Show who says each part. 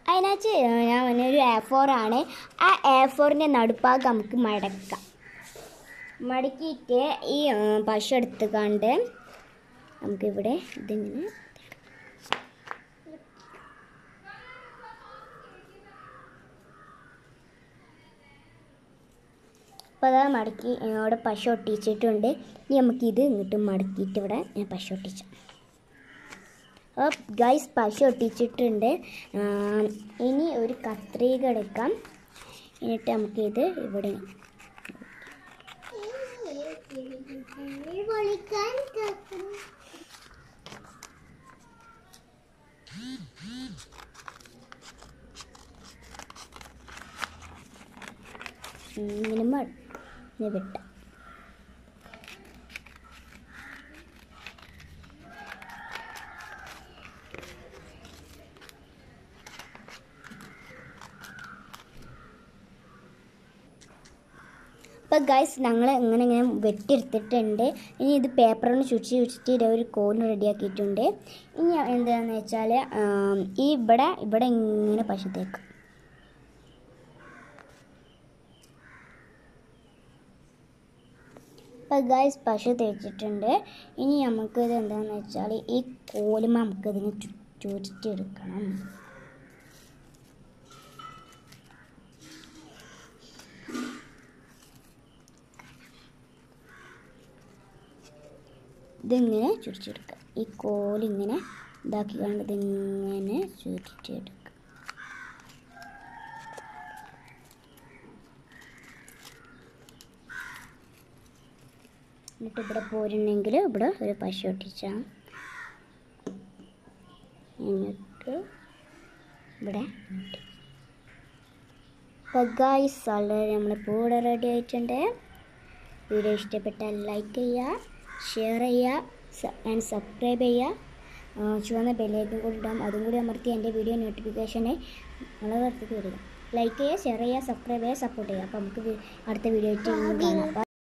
Speaker 1: അതിനകത്ത് ഞാൻ പറഞ്ഞ ഒരു എ ഫോർ ആണ് ആ എ ഫോറിൻ്റെ നടുപ്പാകം നമുക്ക് മടക്കാം മടക്കിയിട്ട് ഈ ആ, പശ എടുത്ത് കണ്ട് നമുക്കിവിടെ ഇതിങ്ങനെ അപ്പോൾ അതാ മടക്കി ഇവിടെ പശ ഒട്ടിച്ചിട്ടുണ്ട് ഇനി നമുക്കിത് ഇങ്ങോട്ട് മടക്കിയിട്ട് ഇവിടെ ഞാൻ പശ ഒട്ടിച്ചു അപ്പോൾ ഗൈസ് പശ ഒട്ടിച്ചിട്ടുണ്ട് ആ, ഇനി ഒരു കത്രിക എടുക്കാം എന്നിട്ട് നമുക്കിത് ഇവിടെ ഇങ്ങനെ മ- ഇങ്ങനെ വെട്ടാം അപ്പോൾ ഗൈസ് ഞങ്ങൾ ഇങ്ങനെ ഇങ്ങനെ വെട്ടിയെടുത്തിട്ടുണ്ട് ഇനി ഇത് പേപ്പറിന് ചുറ്റി ചുറ്റിട്ട് ഇത് ഒരു കോൺ റെഡിയാക്കിയിട്ടുണ്ട് ഇനി എന്താണെന്ന് വെച്ചാൽ ഈ ഇവിടെ ഇവിടെ ഇങ്ങനെ പശ തേക്കും അപ്പോൾ ഗൈസ് പശു തേച്ചിട്ടുണ്ട് ഇനി നമുക്ക് ഇത് എന്താണെന്ന് വെച്ചാൽ ഈ കോലുമ നമുക്ക് ഇതിനെ ചുറ്റിയെടുക്കണം ഇതിങ്ങനെ ചുരിച്ചെടുക്കുക ഈ കോലിങ്ങനെ ഇതാക്കി കണ്ട് ഇതിങ്ങനെ ചുരിച്ചെടുക്കുക എന്നിട്ട് ഇവിടെ പോരുന്നെങ്കിൽ ഇവിടെ ഒരു പശ ഒട്ടിച്ചാൽ എന്നിട്ട് ഇവിടെ അപ്പോൾ ഗായ്സ് വളരെ നമ്മളിപ്പോൾ ഇവിടെ റെഡി ആയിട്ടുണ്ട് വീഡിയോ ഇഷ്ടപ്പെട്ടാൽ ലൈക്ക് ചെയ്യുക ഷെയർ ചെയ്യുക ആൻഡ് സബ്സ്ക്രൈബ് ചെയ്യുക ആ, ചുവന്ന ബെല്ലേക്കും കൂടി ഉണ്ടാകും അതും കൂടി അമർത്തി എൻ്റെ വീഡിയോ നോട്ടിഫിക്കേഷനെ വളരെ അടുത്തേക്ക് വരിക ലൈക്ക് ചെയ്യുക ഷെയർ ചെയ്യുക സബ്സ്ക്രൈബ് ചെയ്യുക സപ്പോർട്ട് ചെയ്യുക അപ്പോൾ നമുക്ക് വി- അടുത്ത വീഡിയോ ആയിട്ട് കാണാം